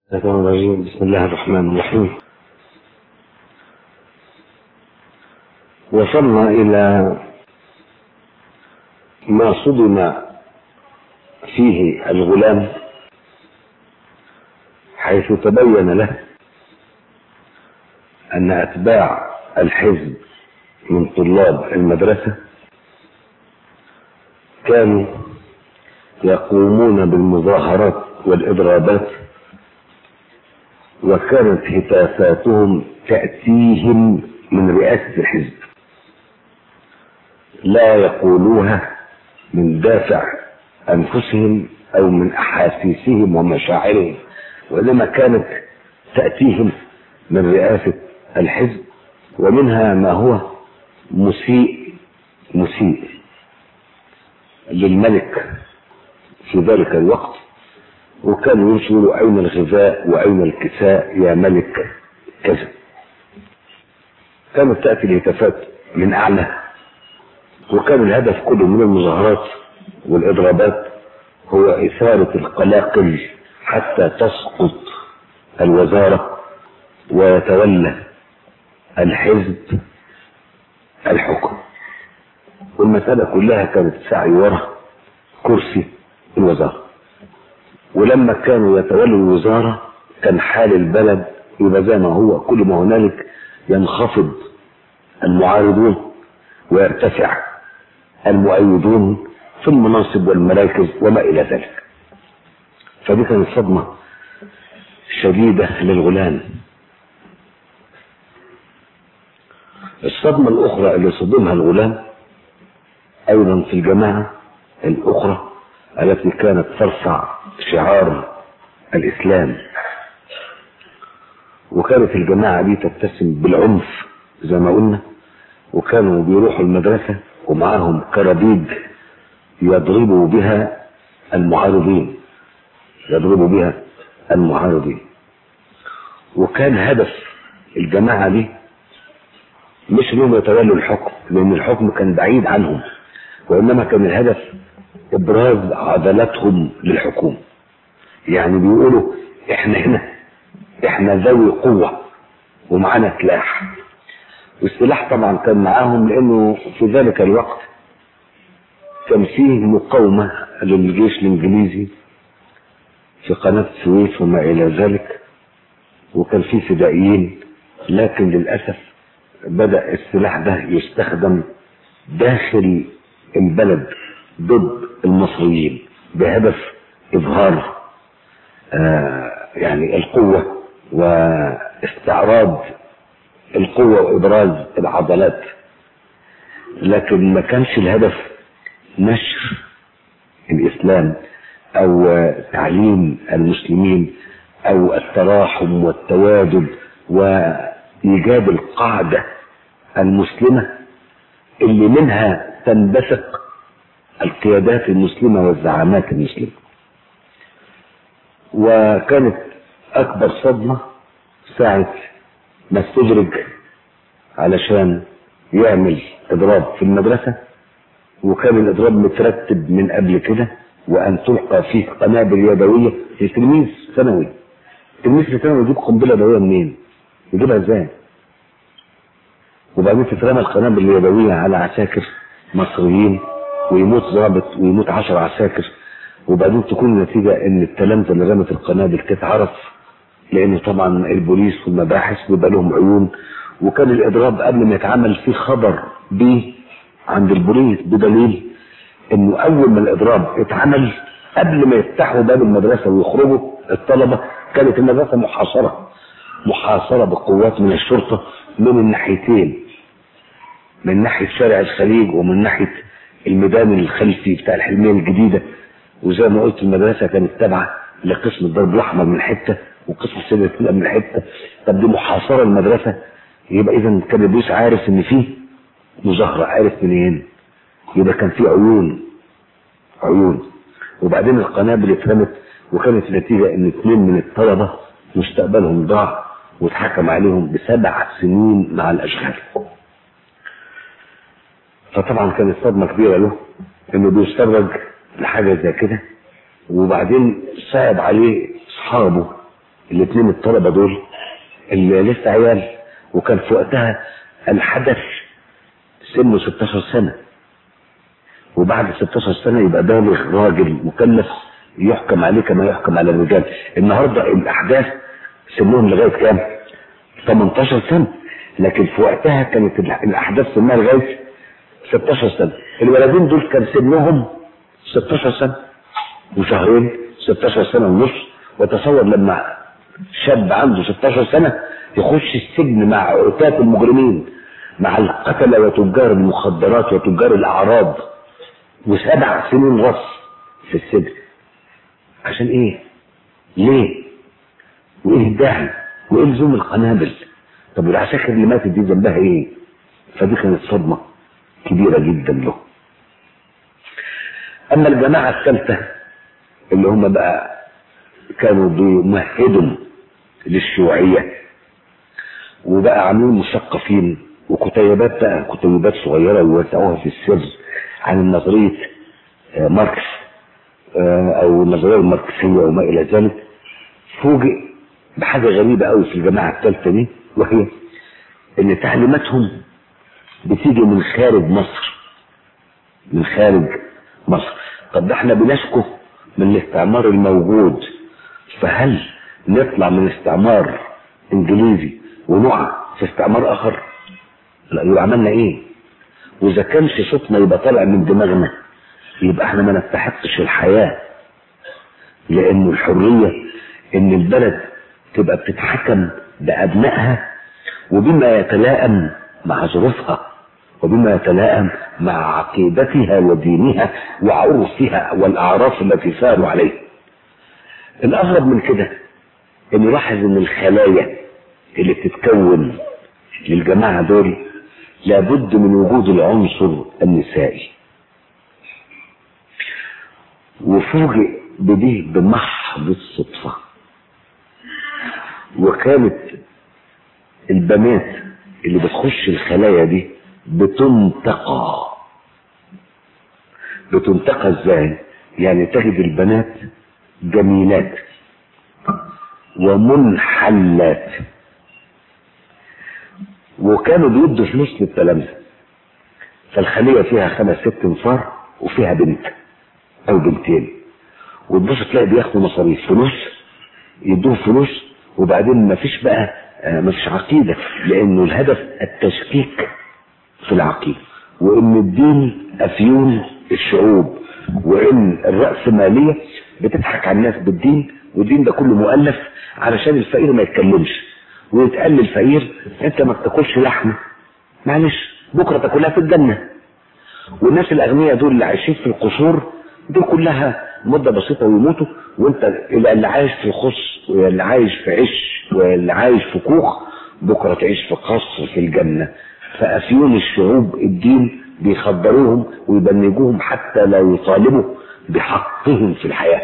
الشيطان الرجيم بسم الله الرحمن الرحيم وصلنا إلى ما صدم فيه الغلام حيث تبين له أن أتباع الحزب من طلاب المدرسة كانوا يقومون بالمظاهرات والإضرابات وكانت هتافاتهم تأتيهم من رئاسة الحزب لا يقولوها من دافع أنفسهم أو من أحاسيسهم ومشاعرهم وإنما كانت تأتيهم من رئاسة الحزب ومنها ما هو مسيء مسيء للملك في ذلك الوقت وكانوا يشيروا أين الغذاء وأين الكساء يا ملك كذا كانت تأتي الهتافات من أعلى وكان الهدف كله من المظاهرات والإضرابات هو إثارة القلاقل حتى تسقط الوزارة ويتولى الحزب الحكم والمسألة كلها كانت سعي وراء كرسي الوزارة ولما كانوا يتولوا الوزارة كان حال البلد يبقى زي ما هو كل ما هنالك ينخفض المعارضون ويرتفع المؤيدون في المناصب والمراكز وما إلى ذلك فدي كانت صدمة شديدة للغلام الصدمة الأخرى اللي صدمها الغلام أيضا في الجماعة الأخرى التي كانت ترفع شعار الإسلام وكانت الجماعة دي تتسم بالعنف زي ما قلنا وكانوا بيروحوا المدرسة ومعاهم كرابيج يضربوا بها المعارضين يضربوا بها المعارضين وكان هدف الجماعة دي مش انهم يتولوا الحكم لان الحكم كان بعيد عنهم وانما كان الهدف ابراز عضلاتهم للحكومة يعني بيقولوا احنا هنا احنا ذوي قوة ومعانا سلاح والسلاح طبعا كان معاهم لانه في ذلك الوقت كان فيه مقاومة للجيش الانجليزي في قناة السويس وما الى ذلك وكان فيه فدائيين لكن للأسف بدأ السلاح ده يستخدم داخل البلد ضد المصريين بهدف إظهار آه يعني القوة واستعراض القوة وإبراز العضلات لكن ما كانش الهدف نشر الإسلام أو تعليم المسلمين أو التراحم والتوادد وإيجاد القاعدة المسلمة اللي منها تنبثق القيادات المسلمة والزعامات المسلمة وكانت أكبر صدمة ساعة ما استدرج علشان يعمل إضراب في المدرسة وكان الإضراب مترتب من قبل كده وأن تلقى فيه قنابل يدوية في تلميذ ثانوي تلميذ في ثانوي يجيب قنبلة يدوية منين؟ يجيبها ازاي؟ وبعدين تترمى القنابل اليدوية على عساكر مصريين ويموت ضابط ويموت عشر عساكر وبعدين تكون النتيجة ان التلامذة اللي رمت القنابل تتعرف لان طبعا البوليس والمباحث بيبقى لهم عيون وكان الاضراب قبل ما يتعمل فيه خبر به عند البوليس بدليل انه اول ما الاضراب اتعمل قبل ما يفتحوا باب المدرسة ويخرجوا الطلبة كانت المدرسة محاصرة محاصرة بقوات من الشرطة من الناحيتين من ناحية شارع الخليج ومن ناحية الميدان الخلفي بتاع الحلمية الجديدة وزي ما قلت المدرسة كانت تابعة لقسم الضرب الأحمر من حتة وقسم السيدة الأولى من حتة طب دي محاصرة المدرسة يبقى إذا كان البوليس عارف إن فيه مظاهرة عارف منين يبقى كان فيه عيون عيون وبعدين القنابل اترمت وكانت النتيجة إن اثنين من الطلبة مستقبلهم ضاع واتحكم عليهم بسبع سنين مع الأشغال فطبعا كانت صدمة كبيرة له انه بيستدرج لحاجة زي كده وبعدين صعب عليه اصحابه الاثنين الطلبة دول اللي لسه عيال وكان في وقتها الحدث سنه 16 سنة وبعد 16 سنة يبقى بالغ راجل مكلف يحكم عليه كما يحكم على الرجال النهاردة الأحداث سنهم لغاية كام 18 سنة لكن في وقتها كانت الأحداث سنها لغاية 16 سنة الولدين دول كان سنهم 16 سنة وشهرين 16 سنة ونص وتصور لما شاب عنده 16 سنة يخش السجن مع عتاة المجرمين مع القتلة وتجار المخدرات وتجار الأعراض وسبع سنين رص في السجن عشان ايه؟ ليه؟ وايه الداعي؟ وايه لزوم القنابل؟ طب والعساكر اللي ماتت دي ذنبها ايه؟ فدي كانت صدمة كبيرة جدا له. أما الجماعة الثالثة اللي هم بقى كانوا بيمهدوا للشيوعية وبقى عاملين مثقفين وكتيبات بقى كتيبات صغيرة يوزعوها في السر عن نظرية ماركس أو النظرية الماركسية وما إلى ذلك فوجئ بحاجة غريبة قوي في الجماعة الثالثة دي وهي إن تعليماتهم بتيجي من خارج مصر من خارج مصر طب ده احنا بنشكو من الاستعمار الموجود فهل نطلع من استعمار انجليزي ونقع في استعمار اخر لا يبقى عملنا ايه واذا كانش صوتنا يبقى طالع من دماغنا يبقى احنا ما نستحقش الحياة لان الحرية ان البلد تبقى بتتحكم بابنائها وبما يتلائم مع ظروفها وبما يتلائم مع عقيدتها ودينها وعرفها والاعراف التي ساروا عليه الاغرب من كده ان يلاحظ ان الخلايا اللي بتتكون للجماعة دول لابد من وجود العنصر النسائي وفوجئ بديه بمحض الصدفة وكانت البنات اللي بتخش الخلايا دي بتنتقى بتنتقى ازاي يعني تجد البنات جميلات ومنحلات وكانوا بيدوا فلوس للتلامذة فالخلية فيها خمس ست انفار وفيها بنت او بنتين وتبص تلاقي بياخدوا مصاريف فلوس يدوهم فلوس وبعدين ما فيش بقى ما فيش عقيدة لانه الهدف التشكيك في العقيدة وان الدين افيون الشعوب وان الرأسمالية بتضحك على الناس بالدين والدين ده كله مؤلف علشان الفقير ما يتكلمش ويتقال للفقير انت ما بتاكلش لحمه معلش بكره تاكلها في الجنه والناس الاغنياء دول اللي عايشين في القصور دول كلها مده بسيطه ويموتوا وانت اللي عايش في خص واللي عايش في عش واللي عايش في كوخ بكره تعيش في قصر في الجنه فافيون الشعوب الدين بيخبروهم ويبنجوهم حتى لا يطالبوا بحقهم في الحياه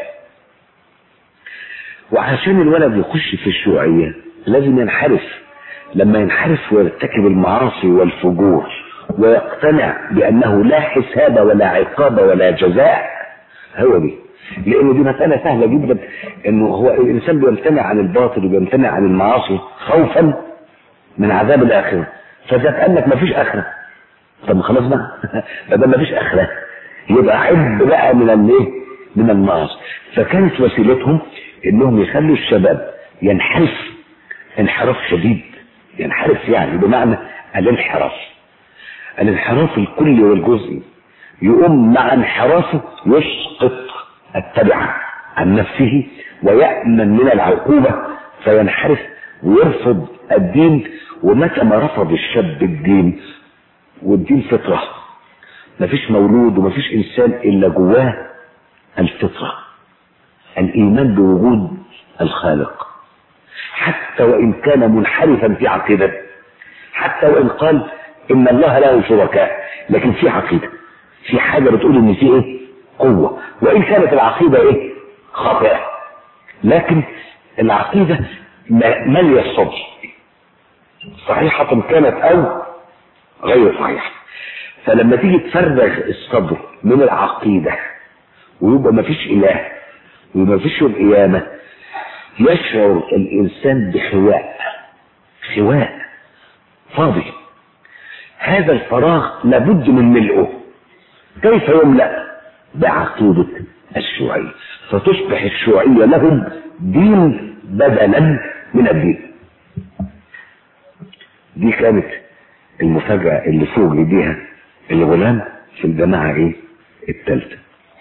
وعشان الولد يخش في الشيوعيه لازم ينحرف لما ينحرف ويرتكب المعاصي والفجور ويقتنع بانه لا حساب ولا عقاب ولا جزاء هو دي لانه دي مسألة سهلة جدا انه هو الانسان بيمتنع عن الباطل وبيمتنع عن المعاصي خوفا من عذاب الاخرة فاذا قال لك مفيش اخرة طب خلاص بقى ما مفيش اخرة يبقى حب بقى من الايه من المعاصي فكانت وسيلتهم انهم يخلوا الشباب ينحرف انحراف شديد ينحرف يعني بمعنى الانحراف الانحراف الكلي والجزئي يقوم مع انحرافه يسقط التبع عن نفسه ويأمن من العقوبة فينحرف ويرفض الدين ومتى ما رفض الشاب الدين والدين فطرة مفيش مولود ومفيش إنسان إلا جواه الفطرة الإيمان بوجود الخالق حتى وإن كان منحرفا في عقيدته حتى وإن قال إن الله له شركاء لكن في عقيدة في حاجة بتقول إن في إيه قوة وإن كانت العقيدة إيه خاطئة لكن العقيدة مالية الصدر صحيحة كانت أو غير صحيحة فلما تيجي تفرغ الصدر من العقيدة ويبقى مفيش إله وما فيش يوم قيامة يشعر الانسان بخواء خواء فاضي هذا الفراغ لابد من ملئه كيف يملأ بعقيدة الشيوعية فتصبح الشيوعية لهم دين بدلا من الدين دي كانت المفاجأة اللي فوق بيها الغلام في الجماعة ايه التالتة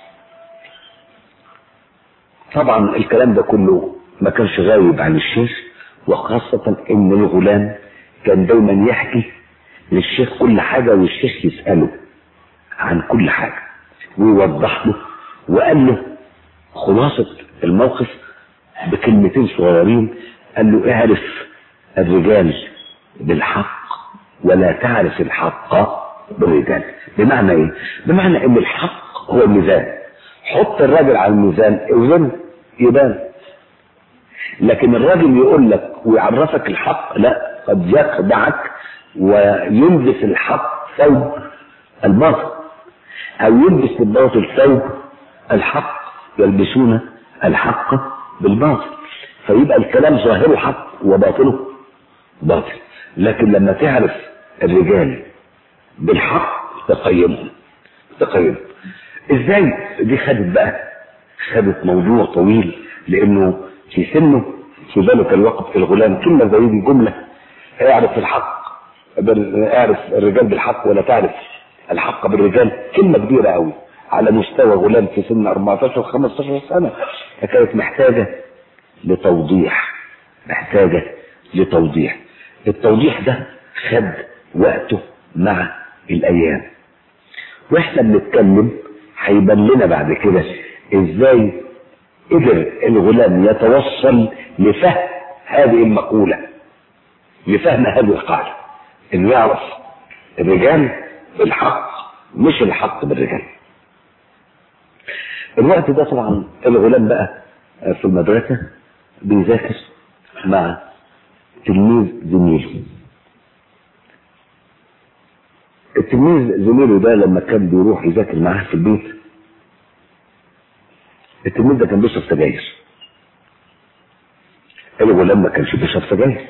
طبعا الكلام ده كله ما كانش غايب عن الشيخ وخاصة ان الغلام كان دايما يحكي للشيخ كل حاجة والشيخ يسأله عن كل حاجة ويوضح له وقال له خلاصة الموقف بكلمتين صغيرين قال له اعرف الرجال بالحق ولا تعرف الحق بالرجال بمعنى ايه بمعنى ان الحق هو الميزان حط الراجل على الميزان اوزن يبان لكن الراجل يقول لك ويعرفك الحق لا قد يخدعك ويلبس الحق ثوب الباطل او يلبس الباطل ثوب الحق يلبسون الحق بالباطل فيبقى الكلام ظاهره حق وباطنه باطل لكن لما تعرف الرجال بالحق تقيمهم تقيمهم ازاي دي خدت بقى خدت موضوع طويل لانه في سنه في ذلك الوقت الغلام كلمة زي دي جملة اعرف الحق اعرف الرجال بالحق ولا تعرف الحق بالرجال كلمة كبيرة قوي على مستوى غلام في سن 14 15 سنة فكانت محتاجة لتوضيح محتاجة لتوضيح التوضيح ده خد وقته مع الايام واحنا بنتكلم هيبان لنا بعد كده ازاي قدر الغلام يتوصل لفهم هذه المقولة لفهم هذه القاعدة انه يعرف الرجال بالحق مش الحق بالرجال الوقت ده طبعا الغلام بقى في المدرسة بيذاكر مع تلميذ زميله التلميذ زميله ده لما كان بيروح يذاكر معاه في البيت التلميذ ده كان بيشرب سجاير الغلام ما كانش بيشرب سجاير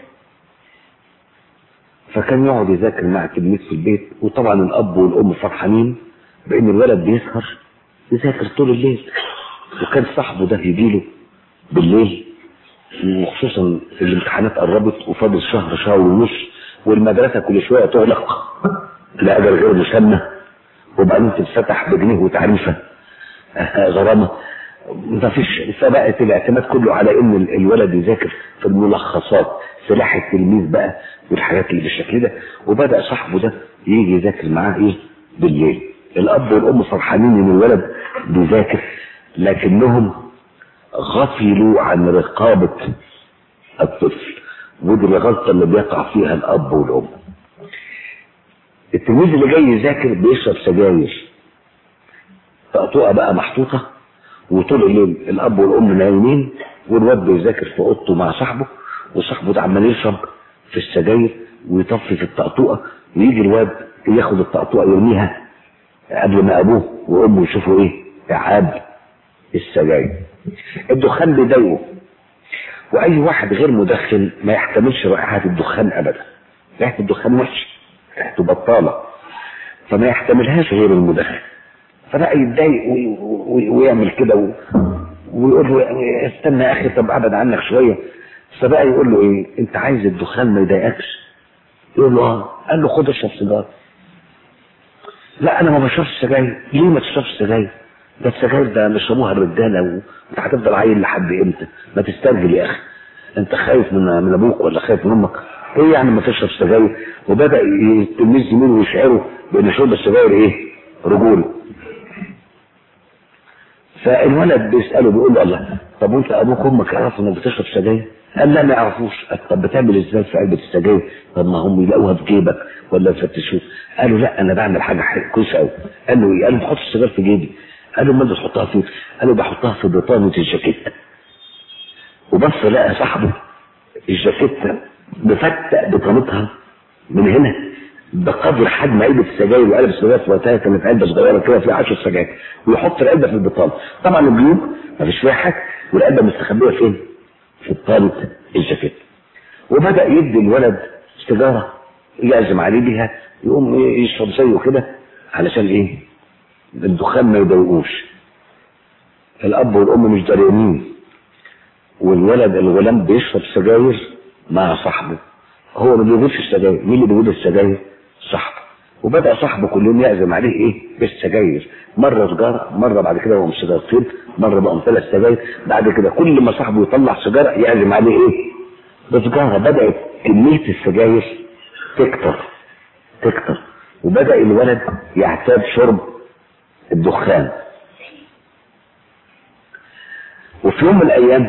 فكان يقعد يذاكر مع التلميذ في البيت وطبعا الاب والام فرحانين بان الولد بيسهر يذاكر طول الليل وكان صاحبه ده يجيله بالليل وخصوصا الامتحانات قربت وفاضل شهر شهر ونص والمدرسه كل شويه تغلق لاجل غير مسمى وبعدين تتفتح بجنيه وتعريفه غرامه ما فيش فبقت الاعتماد كله على ان الولد يذاكر في الملخصات سلاح التلميذ بقى والحاجات اللي بالشكل ده وبدا صاحبه ده يجي يذاكر معاه ايه بالليل الاب والام فرحانين ان الولد بيذاكر لكنهم غفلوا عن رقابه الطفل ودي الغلطه اللي بيقع فيها الاب والام التلميذ اللي جاي يذاكر بيشرب سجاير طقطقه بقى محطوطه وطول الليل الاب والام نايمين والواد بيذاكر في اوضته مع صاحبه وصاحبه ده عمال يشرب في السجاير ويطفي في الطقطوقه ويجي الواد ياخد الطقطوقه يرميها قبل ما ابوه وامه يشوفوا ايه اعاد السجاير الدخان بيضايقه واي واحد غير مدخن ما يحتملش رائحه الدخان ابدا ريحه الدخان وحشه ريحته بطاله فما يحتملهاش غير المدخن فبقى يتضايق ويعمل كده ويقول له استنى يا اخي طب ابعد عنك شويه فبقى يقول له ايه انت عايز الدخان ما يضايقكش يقول له اه قال له خد اشرب سيجاره لا انا ما بشربش سجاير ليه ما تشربش سجاير ده السجاير ده بيشربوها الرجاله وانت هتفضل عيل لحد امتى ما تسترجل يا اخي انت خايف من من ابوك ولا خايف من امك ايه يعني ما تشرب سجاير وبدا التلميذ زميله يشعره بان شرب السجاير ايه رجوله فالولد بيساله بيقول له الله طب وانت ابوك وامك يعرفوا انك بتشرب سجاير؟ قال لا ما يعرفوش طب بتعمل ازاي في علبه السجاير؟ طب ما هم يلاقوها في جيبك ولا يفتشوك قالوا لا انا بعمل حاجه كويسه قوي قال له ايه؟ قال له بحط السجاير في جيبي قال له امال بتحطها فين؟ قال له بحطها في بطانه الجاكيت وبص لقى صاحبه الجاكيت مفتق بطانتها من هنا بقدر حجم علبة السجاير وعلبة السجاير في وقتها كانت علبة صغيرة كده فيها 10 سجاير ويحط العلبة في البطانة طبعا الجيوب ما فيش فيها حاجة والعلبة مستخبية فين؟ في بطانة الجاكيت وبدأ يدي الولد سيجارة يعزم عليه بيها يقوم يشرب زيه كده علشان ايه الدخان ما يضايقوش الاب والام مش داريانين والولد الغلام بيشرب سجاير مع صاحبه هو ما بيجيبش السجاير مين اللي بيجيب السجاير صاحبه وبدا صاحبه كل يوم يعزم عليه ايه بالسجاير مره سجاره مره بعد كده هو سيجارتين مره بقى ثلاث سجاير بعد كده كل ما صاحبه يطلع سيجاره يعزم عليه ايه بسجاره بدات كميه السجاير تكتر تكتر وبدا الولد يعتاد شرب الدخان وفي يوم من الايام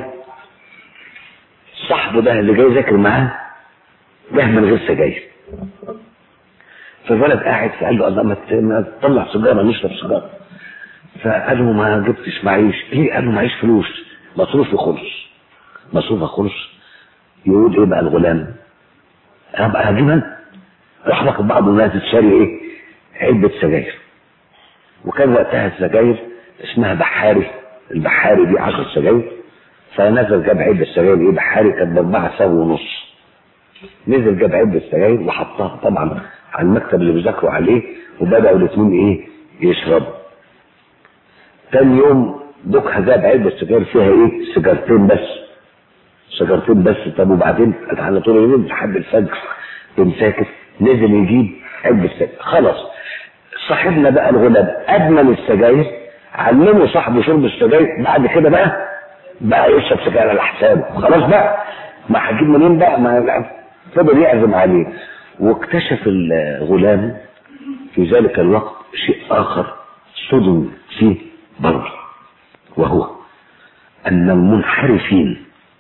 صاحبه ده اللي جاي يذاكر معاه جه من غير سجاير فالولد قاعد فقال له الله ما ت- ما تطلع سيجاره نشرب سيجاره فقال له ما جبتش معيش ليه قال له معيش فلوس مصروفي خلص مصروفي خلص يقول ايه بقى الغلام ابقى هجيب انا راح واخد بعض الناس تشتري ايه علبه سجاير وكان وقتها السجاير اسمها بحاري البحاري دي 10 سجاير فنزل جاب علبه سجاير ايه بحاري كانت باربعه سوا ونص نزل جاب علبه سجاير وحطها طبعا على المكتب اللي بيذاكروا عليه وبداوا الاثنين ايه يشربوا تاني يوم دوكها جاب علبه سجاير فيها ايه سيجارتين بس سيجارتين بس طب وبعدين على طول اليوم لحد الفجر يوم ساكت نزل يجيب علبه سجاير خلاص صاحبنا بقى الغلام ادمن السجاير علمه صاحبه شرب السجاير بعد كده بقى بقى يشرب سجاير على حسابه خلاص بقى ما هجيب منين بقى ما فضل يعزم عليه واكتشف الغلام في ذلك الوقت شيء اخر صدم فيه برضه وهو ان المنحرفين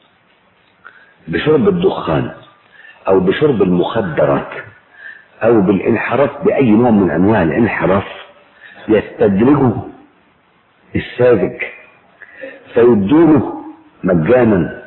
بشرب الدخان او بشرب المخدرات او بالانحراف باي نوع من انواع الانحراف يستدرجه الساذج فيدونه مجانا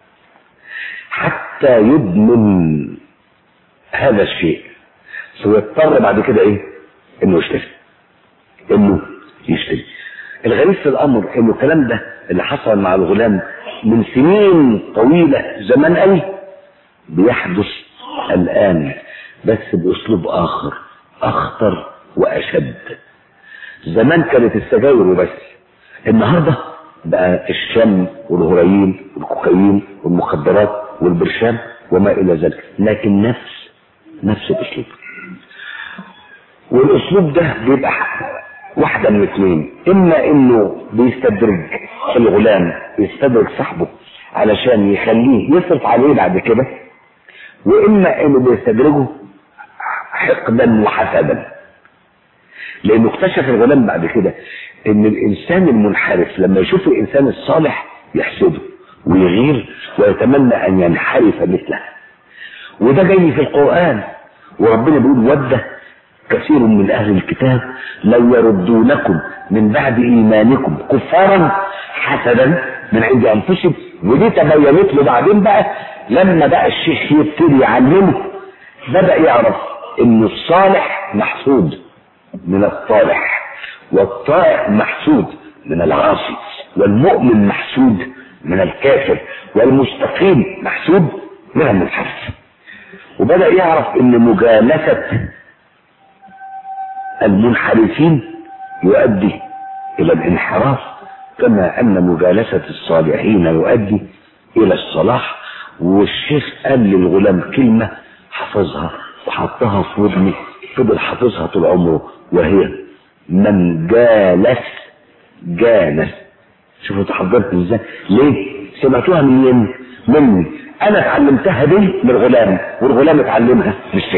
حتى يدمن هذا الشيء فيضطر بعد كده ايه انه يشتري انه يشتري الغريب في الامر انه الكلام ده اللي حصل مع الغلام من سنين طويله زمان قوي بيحدث الان بس باسلوب اخر اخطر واشد زمان كانت السجاير وبس النهارده بقى الشم والهيروين والكوكايين والمخدرات والبرشام وما الى ذلك لكن نفس نفس الاسلوب والاسلوب ده بيبقى واحده من اثنين اما انه بيستدرج الغلام بيستدرج صاحبه علشان يخليه يصرف عليه بعد كده واما انه بيستدرجه حقدا وحسدا لانه اكتشف الغلام بعد كده ان الانسان المنحرف لما يشوف الانسان الصالح يحسده ويغير ويتمنى ان ينحرف مثله وده جاي في القران وربنا بيقول ود كثير من اهل الكتاب لو يردونكم من بعد ايمانكم كفارا حسدا من عند انفسهم ودي تبينت له بعدين بقى لما بقى الشيخ يبتدي يعلمه بدا يعرف ان الصالح محسود من الطالح والطائع محسود من العاصي والمؤمن محسود من الكافر والمستقيم محسود من المنحرف وبدأ يعرف ان مجالسة المنحرفين يؤدي الى الانحراف كما ان مجالسة الصالحين يؤدي الى الصلاح والشيخ قال للغلام كلمة حفظها وحطها في ودني فضل حافظها طول عمره وهي من جالس جالس شوفوا تحضرت ازاي ليه سمعتوها منين مني انا اتعلمتها دي من الغلام والغلام اتعلمها من الشيخ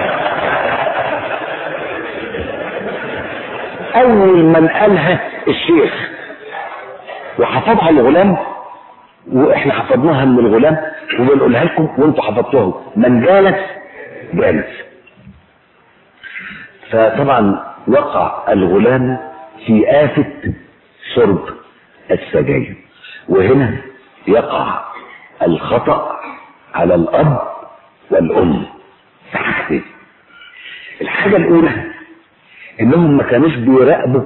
اول من قالها الشيخ وحفظها الغلام واحنا حفظناها من الغلام وبنقولها لكم وانتوا حفظتوها من جالس جالس فطبعا وقع الغلام في آفة شرب السجاير وهنا يقع الخطأ على الأب والأم في حاجتين الحاجة الأولى إنهم ما كانوش بيراقبوا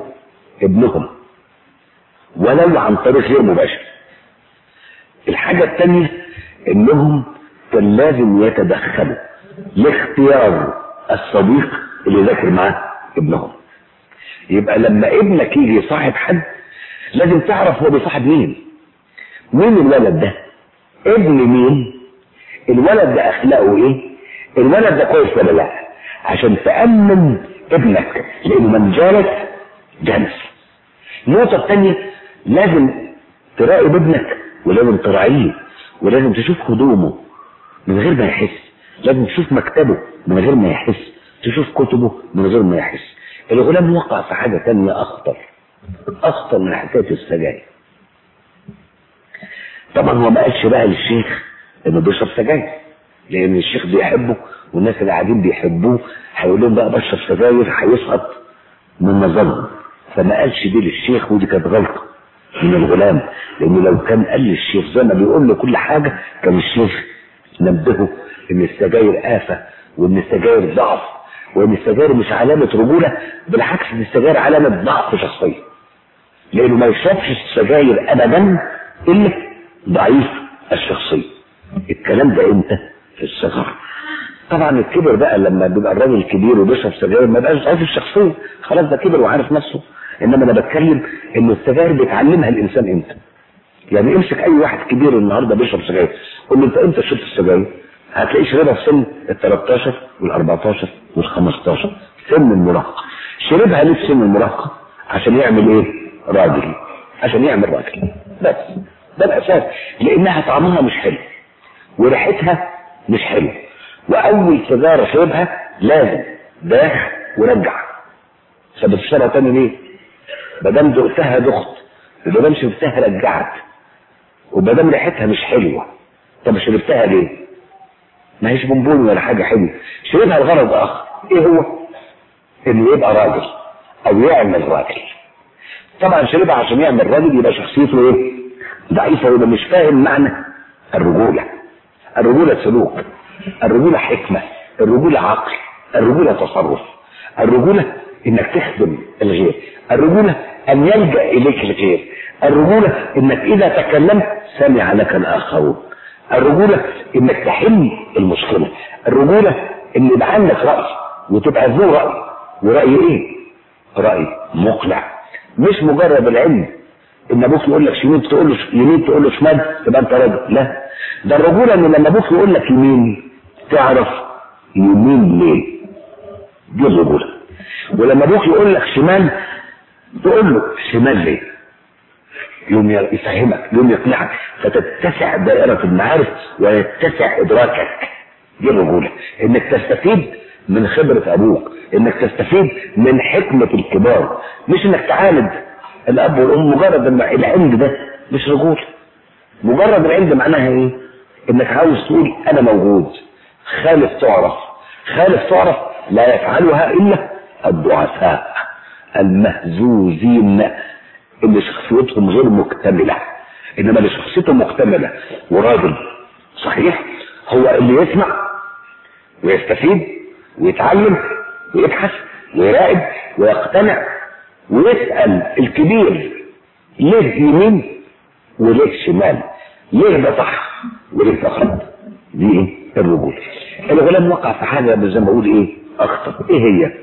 ابنهم ولو عن طريق غير مباشر الحاجة الثانية انهم كان لازم يتدخلوا لاختيار الصديق اللي يذاكر معاه ابنهم يبقى لما ابنك يجي يصاحب حد لازم تعرف هو بيصاحب مين مين الولد ده ابن مين الولد ده اخلاقه ايه الولد ده كويس ولا لا عشان تأمن ابنك لانه من جالس جنس النقطة الثانية لازم تراقب ابنك ولازم تراعيه ولازم تشوف هدومه من غير ما يحس لازم تشوف مكتبه من غير ما يحس تشوف كتبه من غير ما يحس الغلام وقع في حاجة تانية أخطر أخطر من حكاية السجاير طبعا هو ما قالش بقى للشيخ انه بيشرب سجاير لان الشيخ بيحبه والناس اللي قاعدين بيحبوه هيقول لهم بقى بشرب سجاير هيسقط من نظرهم فما قالش دي للشيخ ودي كانت غلطه من الغلام لانه لو كان قال للشيخ زي ما بيقول له كل حاجه كان الشيخ نبهه ان السجاير آفة وان السجاير ضعف وان السجاير مش علامة رجولة بالعكس ان السجاير علامة ضعف شخصية لانه ما يشربش السجاير ابدا الا ضعيف الشخصية الكلام ده امتى في الصغر طبعا الكبر بقى لما بيبقى الراجل كبير وبيشرب سجاير ما بقاش ضعيف الشخصية خلاص ده كبر وعارف نفسه انما انا بتكلم ان السجاير بيتعلمها الانسان امتى يعني امسك اي واحد كبير النهارده بيشرب سجاير قول له انت امتى شربت السجاير هتلاقيه شربها في سن ال 13 وال 14 وال 15 سن المراهقه شربها ليه في سن المراهقه عشان يعمل ايه راجل عشان يعمل راجل بس ده الاساس لانها طعمها مش حلو وريحتها مش حلوه واول سيجاره شربها لازم داخ ورجع طب تشربها تاني ليه؟ ما دام دقتها دخت وما دام شربتها رجعت وما دام ريحتها مش حلوه طب شربتها ليه؟ ما هيش بونبوني ولا حاجه حلوه شربها لغرض اخر ايه هو؟ انه يبقى راجل او يعمل راجل طبعا شربها عشان يعمل راجل يبقى شخصيته ايه؟ ضعيفه ويبقى مش فاهم معنى الرجوله الرجوله سلوك الرجوله حكمه الرجوله عقل الرجوله تصرف الرجوله انك تخدم الغير الرجوله ان يلجا اليك الغير الرجوله انك اذا تكلمت سمع لك الاخرون الرجوله انك تحل المشكله الرجوله ان يبقى عندك راي وتبقى ذو راي وراي ايه راي مقنع مش مجرد العلم ان ابوك يقول لك يمين تقول له يمين تقول له شمال تبقى انت راجل لا ده الرجوله ان لما ابوك يقول لك يمين تعرف يمين ليه دي الرجوله ولما ابوك يقول لك شمال تقول له شمال ليه يوم يفهمك يوم يقنعك فتتسع دائرة المعارف ويتسع إدراكك دي الرجولة إنك تستفيد من خبرة أبوك إنك تستفيد من حكمة الكبار مش إنك تعاند الأب والأم مجرد العند ده مش رجولة مجرد العند معناها إيه؟ إنك عاوز تقول أنا موجود خالف تعرف خالف تعرف لا يفعلها إلا الضعفاء المهزوزين اللي شخصيتهم غير مكتملة انما اللي شخصيته مكتملة وراجل صحيح هو اللي يسمع ويستفيد ويتعلم ويبحث ويراقب ويقتنع ويسأل الكبير ليه يمين وليه شمال ليه ده صح وليه ده غلط دي ايه الرجولة الغلام وقع في حاجة زي ما بقول ايه اخطر ايه هي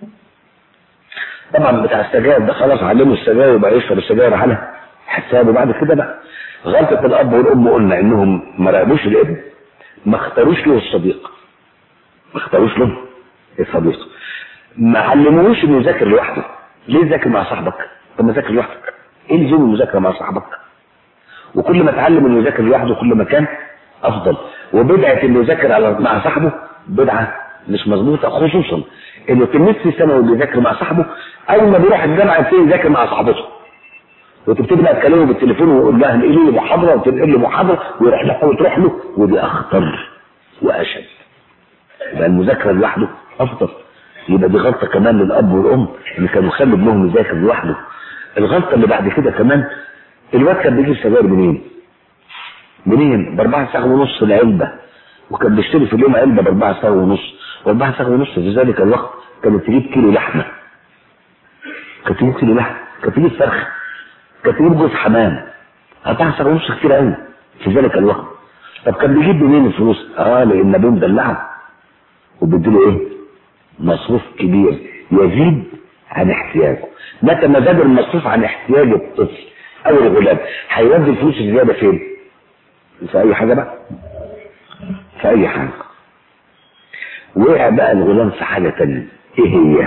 طبعا بتاع السجاير ده خلاص علموا السجاير وبقى يشرب السجاير على حسابه بعد كده بقى غلطة الأب والأم قلنا إنهم ما راقبوش الابن ما اختاروش له الصديق ما اختاروش له الصديق ما علموهوش إنه يذاكر لوحده ليه ذاكر مع صاحبك؟ طب ما ذاكر لوحدك إيه لزوم المذاكرة مع صاحبك؟ وكل ما اتعلم إنه يذاكر لوحده كل ما كان أفضل وبدعة إنه يذاكر على مع صاحبه بدعة مش مظبوطة خصوصا إنه تلميذ في ثانوي بيذاكر مع صاحبه اول ما بيروح الجامعه يبتدي يذاكر مع صاحبته وتبتدي بقى تكلمه بالتليفون ويقول لها انقلي لي محاضره وتنقل لي محاضره ويروح لها وتروح له ودي اخطر واشد يبقى المذاكره لوحده افضل يبقى دي غلطه كمان للاب والام اللي كانوا خلوا ابنهم يذاكر لوحده الغلطه اللي بعد كده كمان الواد كان بيجيب سجاير منين؟ منين؟ باربعه ساعه ونص العلبه وكان بيشتري في اليوم علبه باربعه ساعه ونص واربعه ساعه ونص في ذلك الوقت كانت تجيب كيلو لحمه كانت تجيب كيلو لحم كانت تجيب فرخ كانت تجيب جوز حمام أربعة ساعة ونص كتير قوي في ذلك الوقت طب كان بيجيب منين الفلوس؟ اه لان ابوه مدلعه وبيديله ايه؟ مصروف كبير يزيد عن احتياجه متى ما زاد المصروف عن احتياج الطفل او الغلام هيودي الفلوس الزياده فين؟ في اي حاجه بقى في اي حاجه وقع بقى الغلام في حاجه تانية ايه هي؟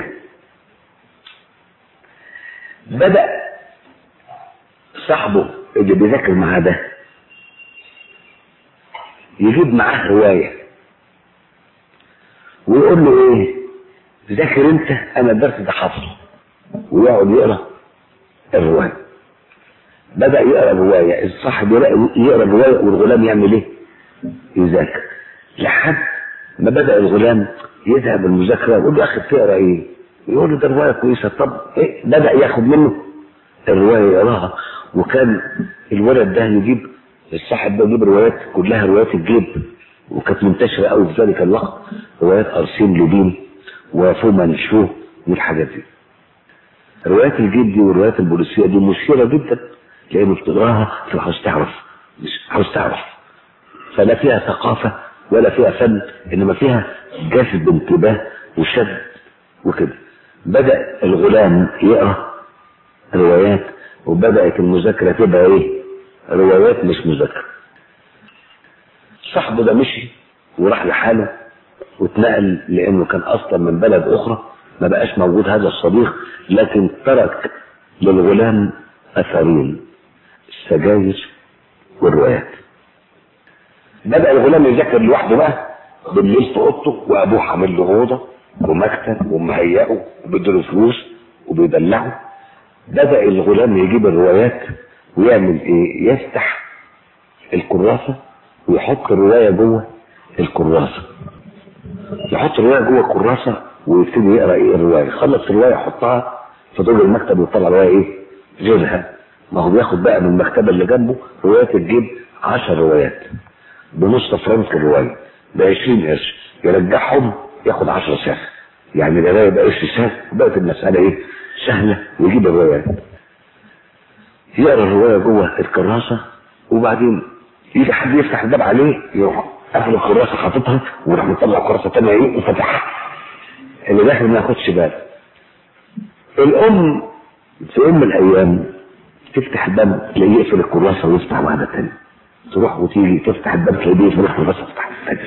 بدأ صاحبه اللي بيذاكر معاه ده يجيب معاه رواية ويقول له ايه ذاكر انت انا الدرس ده حفظ ويقعد يقرا الرواية بدأ يقرا الرواية الصاحب يقرا الرواية والغلام يعمل ايه يذاكر لحد ما بدأ الغلام يذهب المذاكرة ويقول له اخي بتقرا ايه يقول له ده رواية كويسة طب ايه بدأ ياخد منه الرواية يقراها وكان الولد ده يجيب الصاحب ده يجيب روايات كلها روايات الجيب وكانت منتشرة قوي في ذلك الوقت روايات أرسين لوبين وفوما نشوه والحاجات دي روايات الجيب دي والروايات البوليسية دي مثيرة جدا لأنه بتقراها في عاوز تعرف مش عاوز تعرف فلا فيها ثقافة ولا فيها فن إنما فيها جذب انتباه وشد وكده بدأ الغلام يقرأ روايات وبدأت المذاكرة تبقى ايه روايات مش مذاكرة صاحبه ده مشي وراح لحاله واتنقل لانه كان اصلا من بلد اخرى ما بقاش موجود هذا الصديق لكن ترك للغلام اثرين السجاير والروايات بدأ الغلام يذاكر لوحده بقى بالليل في اوضته وابوه عامل له اوضه ومكتب ومهيئه وبيديله فلوس وبيدلعه بدأ الغلام يجيب الروايات ويعمل ايه يفتح الكراسة ويحط الرواية جوه الكراسة يحط الرواية جوه الكراسة ويبتدي يقرا ايه الرواية خلص الرواية يحطها في درج المكتب ويطلع رواية ايه غيرها ما هو بياخد بقى من المكتبة اللي جنبه روايات تجيب 10 روايات بنص فرنك الرواية ب 20 قرش يرجعهم ياخد 10 ساعة يعني القراية بقى قرش ساعة بقت المسألة ايه سهلة ويجيب الروايات يقرا الرواية جوه الكراسة وبعدين يجي حد يفتح الباب عليه يروح قافل الكراسة حاططها ويروح مطلع كراسة تانية ايه وفتحها اللي داخل ما ياخدش باله الأم في يوم من الأيام تفتح الباب تلاقيه يقفل الكراسة ويفتح واحدة تانية تروح وتيجي تفتح الباب تلاقيه يقفل الكراسة ويفتح الثانية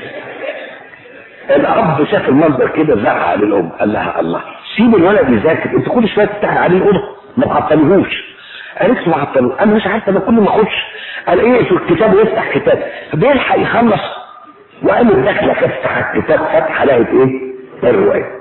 الأب شاف المنظر كده زعق للأم قال لها الله سيب الولد يذاكر انت كل شويه تفتح عليه الاوضه ما تعطلهوش قالت له عطلوه انا مش عارفه انا كل ما اخش الاقيه في الكتاب يفتح كتاب بيلحق يخلص وقامت داخله تفتح الكتاب فتحه لقت ايه؟ الروايه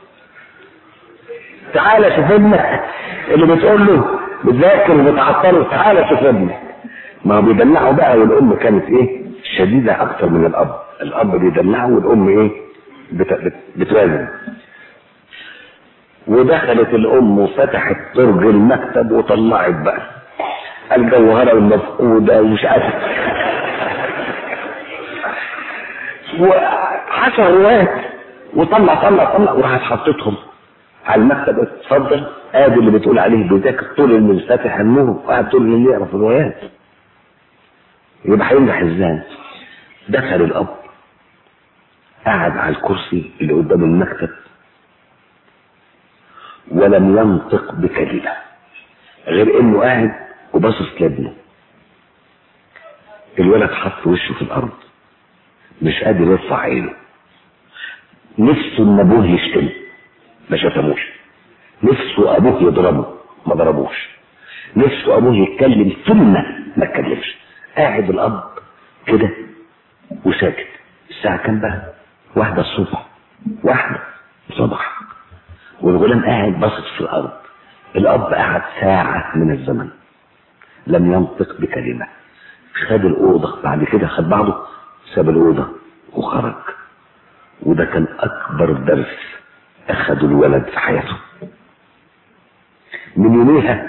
تعالى شوف ابنك اللي بتقول له بتذاكر وبتعطله تعالى شوف ابنك ما هو بيدلعه بقى والام كانت ايه؟ شديده اكتر من الاب الاب بيدلعه والام ايه؟ بت... بت... بتوازن ودخلت الام وفتحت درج المكتب وطلعت بقى الجوهره المفقوده ومش عارف وعشر روايات وطلع طلع طلع وراحت حطتهم على المكتب اتفضل ادي اللي بتقول عليه بيذاكر طول الليل فاتح النور وقاعد طول الليل يقرا في الروايات يبقى هينجح ازاي؟ دخل الاب قعد على الكرسي اللي قدام المكتب ولم ينطق بكلمة غير انه قاعد وباصص لابنه الولد حط وشه في الارض مش قادر يرفع عينه نفسه ان ابوه يشتم ما شتموش نفسه ابوه يضربه ما ضربوش نفسه ابوه يتكلم ثم ما اتكلمش قاعد الاب كده وساكت الساعة كام بقى؟ واحدة الصبح واحدة صباح والغلام قاعد باصص في الارض الاب قعد ساعة من الزمن لم ينطق بكلمة خد الأوضة بعد كده خد بعضه ساب الأوضة وخرج وده كان أكبر درس أخده الولد في حياته من يوميها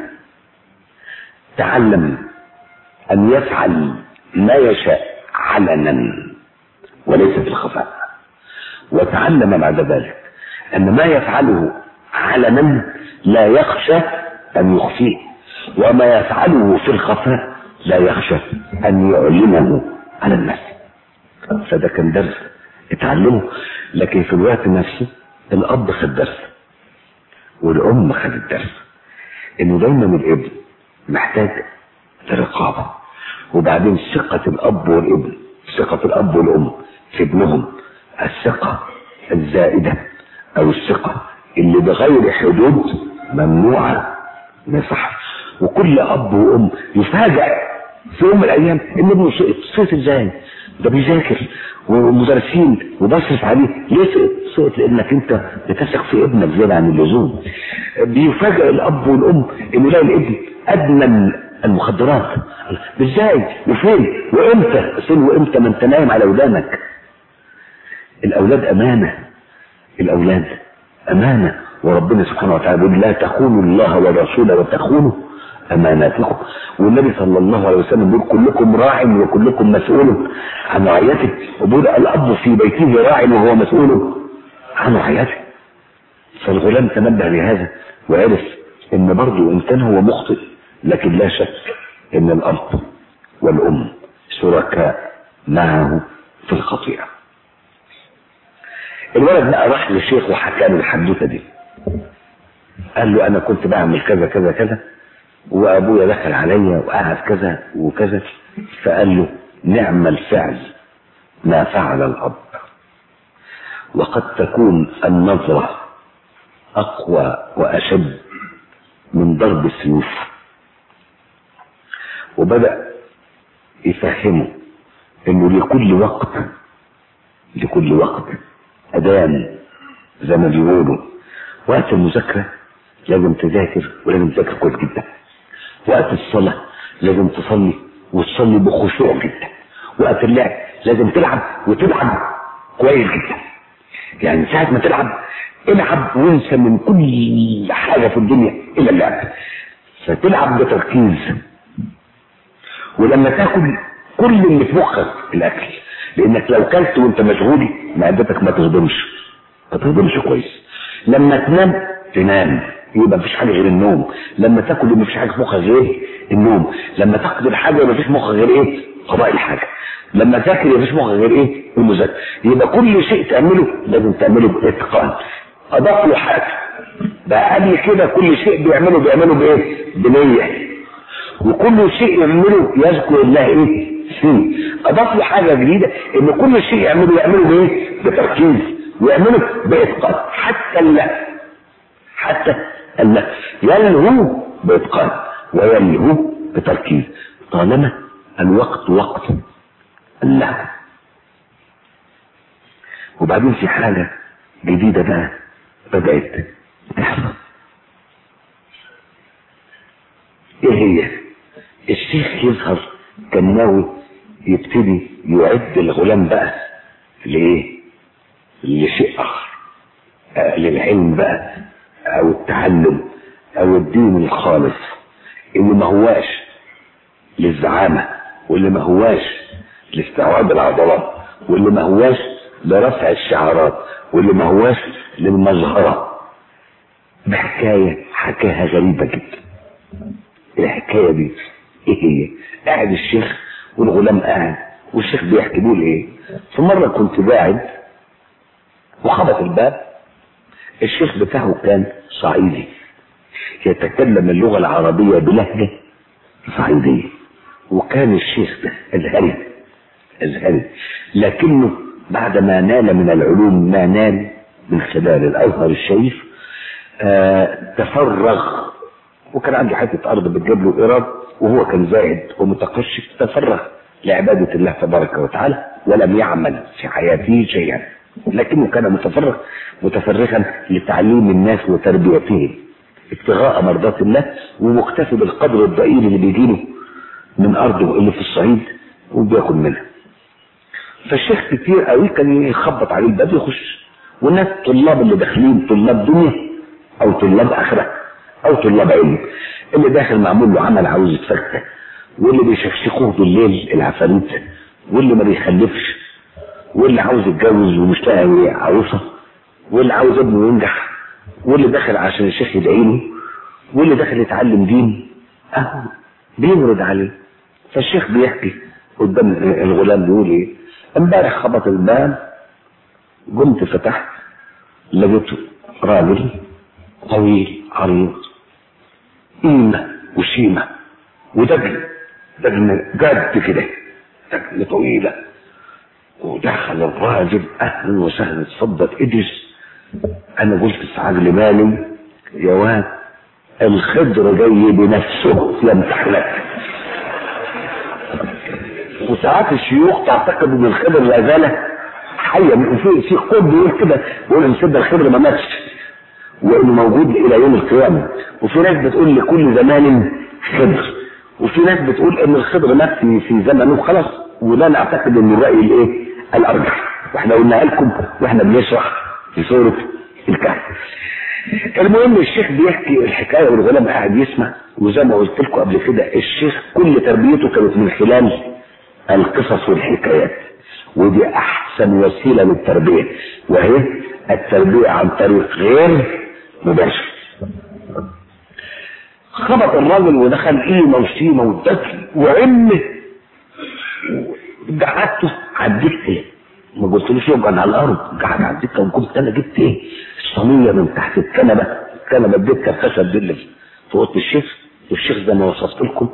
تعلم أن يفعل ما يشاء علنا وليس في الخفاء وتعلم بعد ذلك أن ما يفعله علنا لا يخشى أن يخفيه وما يفعله في الخفاء لا يخشى أن يعلنه على الناس فده كان درس اتعلمه لكن في الوقت نفسه الاب خد درس والام خدت درس انه دايما الابن محتاج لرقابه وبعدين ثقة الاب والابن ثقة الاب والام في ابنهم الثقة الزائدة او الثقة اللي بغير حدود ممنوعة نصح وكل اب وام يفاجأ في يوم من الايام ان ابنه سقط سقط ازاي ده بيذاكر ومدرسين وبصرف عليه ليه سقط سقط لانك انت بتثق في ابنك زياده عن اللزوم بيفاجئ الاب والام انه يلاقي الابن ادمن المخدرات ازاي وفين وامتى فين وامتى ما انت نايم على ودانك الاولاد امانه الاولاد امانه وربنا سبحانه وتعالى يقول لا تخونوا الله ورسوله وتخونوا اماناتكم والنبي صلى الله عليه وسلم يقول كلكم راع وكلكم مسؤول عن رعيته وبيقول الاب في بيته راع وهو مسؤول عن رعيته فالغلام تنبه لهذا وعرف ان برضه ان كان هو مخطئ لكن لا شك ان الاب والام شركاء معه في الخطيئه الولد بقى راح للشيخ وحكى له الحدوته دي قال له انا كنت بعمل كذا كذا كذا وابويا دخل عليا وقعد كذا وكذا فقال له نعم الفعل ما فعل الاب وقد تكون النظرة اقوى واشد من ضرب السيوف وبدأ يفهمه انه لكل وقت لكل وقت اذان زي ما بيقولوا وقت المذاكرة لازم تذاكر ولازم تذاكر كويس جدا وقت الصلاة لازم تصلي وتصلي بخشوع جدا وقت اللعب لازم تلعب وتلعب كويس جدا يعني ساعة ما تلعب العب وانسى من كل حاجة في الدنيا إلا اللعب فتلعب بتركيز ولما تاكل كل اللي في مخك الأكل لأنك لو كلت وأنت مشغول معدتك ما تهضمش ما تهضمش كويس لما تنام تنام يبقى مفيش حاجه غير النوم لما تاكل يبقى مفيش حاجه في مخك غير النوم لما تقضي الحاجه يبقى مفيش مخك غير ايه قضاء الحاجه لما تذاكر يبقى مفيش مخك غير ايه المذاكره يبقى كل شيء تعمله لازم تعمله باتقان اضاف له حاجه بقى قبل كده كل شيء بيعمله بيعمله بايه بنيه وكل شيء يعمله يذكر الله ايه فيه اضاف له حاجه جديده ان كل شيء يعمله يعمله بايه بتركيز ويعمله باتقان حتى اللهو حتى اللهو يلهو باتقان ويلهو بتركيز طالما الوقت وقت اللهو وبعدين في حاجه جديده بقى بدات تحصل ايه هي الشيخ يظهر كان ناوي يبتدي يعد الغلام بقى لايه لشيء اخر آه للعلم بقى او التعلم او الدين الخالص اللي ما هواش للزعامة واللي ما هواش لاستيعاب العضلات واللي ما هواش لرفع الشعارات واللي ما هواش للمظهرة بحكاية حكاها غريبة جدا الحكاية دي ايه هي قاعد الشيخ والغلام قاعد والشيخ بيحكي بيقول ايه في مرة كنت قاعد وخبط الباب الشيخ بتاعه كان صعيدي يتكلم اللغة العربية بلهجة صعيدية وكان الشيخ ده أزهري أزهري لكنه بعد ما نال من العلوم ما نال من خلال الأزهر الشريف آه تفرغ وكان عنده حتة أرض بتجيب له إيراد وهو كان زاهد ومتقشف تفرغ لعبادة الله تبارك وتعالى ولم يعمل في حياته شيئا لكنه كان متفرغ متفرغا لتعليم الناس وتربيتهم ابتغاء مرضات الله ومكتفي بالقدر الضئيل اللي بيجيله من ارضه اللي في الصعيد وبياكل منها فالشيخ كتير قوي كان يخبط عليه الباب يخش والناس طلاب اللي داخلين طلاب دنيا او طلاب اخره او طلاب علم اللي داخل معمول له عمل عاوز يتفكك واللي بيشكشكوه بالليل العفاريت واللي ما بيخلفش واللي عاوز يتجوز ومش لاقي عروسه واللي عاوز ابنه ينجح واللي داخل عشان الشيخ يدعي له واللي داخل يتعلم دين اهو بيورد عليه فالشيخ بيحكي قدام الغلام بيقول ايه امبارح خبط الباب قمت فتحت لقيته راجل طويل عريض قيمة وشيمة ودجل دجل جد كده دجل طويلة ودخل الراجل اهلا وسهلا اتفضل اجلس انا قلت في عقل بالي يا واد الخضر جاي بنفسه يمتحنك وساعات الشيوخ تعتقد ان الخضر لا زال حيا وفي في قول بيقول كده بيقول ان سيدنا الخضر ما ماتش وانه موجود الى يوم القيامه وفي ناس بتقول لكل زمان خضر وفي ناس بتقول ان الخضر مات في في زمنه خلاص ولا نعتقد ان الراي الايه الارجح واحنا قلناها لكم واحنا بنشرح في سوره الكهف المهم الشيخ بيحكي الحكايه والغلام قاعد يسمع وزي ما قلت لكم قبل كده الشيخ كل تربيته كانت من خلال القصص والحكايات ودي احسن وسيله للتربيه وهي التربيه عن طريق غير مباشر خبط الراجل ودخل قيمه وشيمه ودخل وعمه قعدته على الدكه ما قلتلوش يقعد على الارض قعد على الدكه وقلت انا جبت ايه الصينيه من تحت الكنبه الكنبه الدكه الخشب دي اللي في اوضه الشيخ والشيخ زي ما وصفت لكم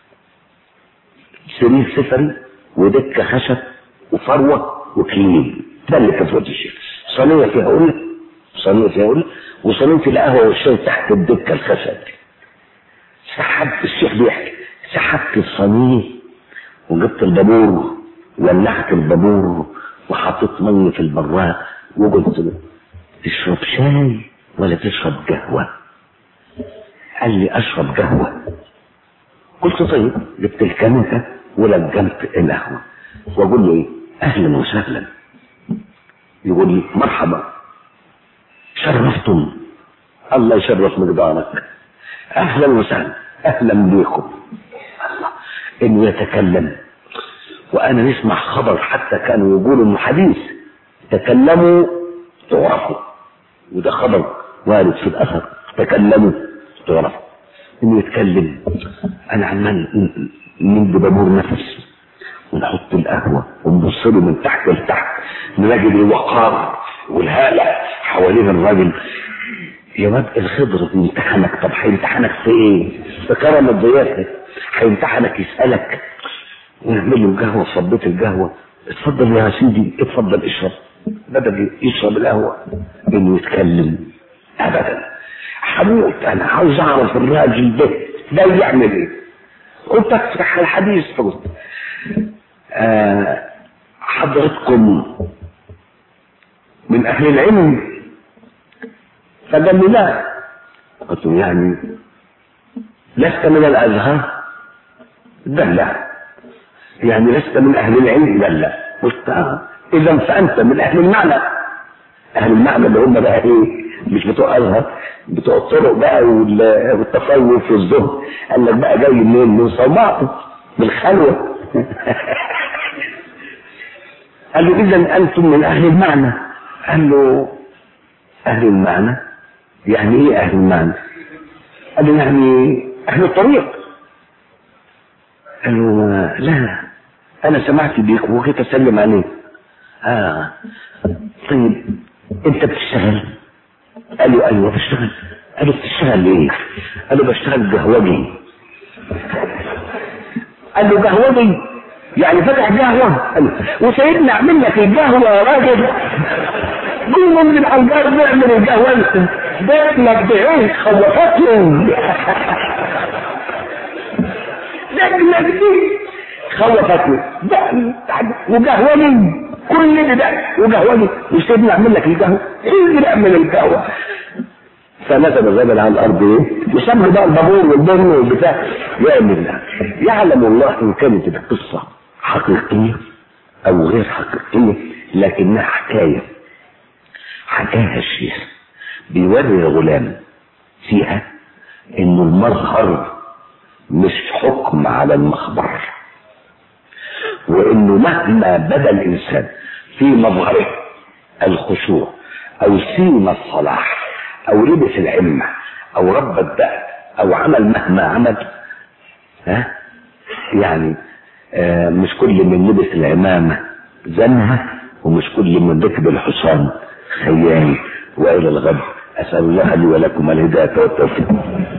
سرير سفري ودكه خشب وفروه وكليم ده اللي كان في اوضه الشيخ صينيه فيها قله صينيه فيها قله وصينيه القهوه والشاي تحت الدكه الخشب دي سحبت الشيخ بيحكي سحبت الصينيه وجبت البابور ولعت البابور وحطيت ميه في البراق وقلت له تشرب شاي ولا تشرب قهوه قال لي اشرب قهوه قلت طيب جبت الكنكه ولجمت القهوه واقول له ايه اهلا وسهلا يقول لي مرحبا شرفتم الله يشرف مقدارك اهلا وسهلا اهلا بكم الله انه يتكلم وانا نسمع خبر حتى كانوا يقولوا انه حديث تكلموا تعرفوا وده خبر وارد في الاثر تكلموا تعرفوا انه يتكلم انا عمال من بامور نفس ونحط القهوه ونبص له من تحت لتحت نلاقي الوقار والهاله حوالين الراجل يا واد الخضر بيمتحنك طب هيمتحنك في ايه؟ في كرم الضيافه هيمتحنك يسالك ونعمل له القهوه صبيت القهوه اتفضل يا سيدي اتفضل اشرب بدل يشرب القهوه انه يتكلم ابدا هموت انا عاوز اعرف الراجل ده ده يعمل ايه قلت افتح الحديث فقلت آه حضرتكم من اهل العلم فقال لي لا قلت له يعني لست من الازهر قال لا يعني لست من اهل العلم قال لا قلت اه اذا فانت من اهل المعنى اهل المعنى اللي هم بقى ايه مش بتوع ازهر بتوع الطرق بقى والتصوف والزهد قال لك بقى جاي منين من صومعته من الخلوه قال له اذا انتم من اهل المعنى قال له اهل المعنى يعني ايه اهل المعنى قال له يعني اهل الطريق قال له لا انا سمعت بيك وجيت اسلم عليك اه طيب انت بتشتغل قال له ايوه بشتغل قال له بتشتغل ليه قال له بشتغل قهوجي قال له قهوجي يعني فتح قهوه قال له وسيدنا اعمل لك القهوه يا راجل قوم من الحلقات نعمل القهوه انت بيت لك بايه خوفتني رجلك دي خوفتني وقهوجي كل ده وقهوجي وسيدنا اعمل لك القهوه ايه اعمل القهوه فنزل الرجل على الارض ايه وسمى بقى البابور والبن والبتاع يعمل الله يعلم الله ان كانت القصه حقيقيه او غير حقيقيه لكنها حكايه حكاها الشيخ بيوري الغلام فيها انه المظهر مش حكم على المخبر وانه مهما بدا الانسان في مظهره الخشوع او سين الصلاح او لبس العمة او رب الدأب او عمل مهما عمل ها يعني آه مش كل من لبس العمامة زنها ومش كل من ركب الحصان خيال وإلى الغد أسأل الله لي ولكم الهداية والتوفيق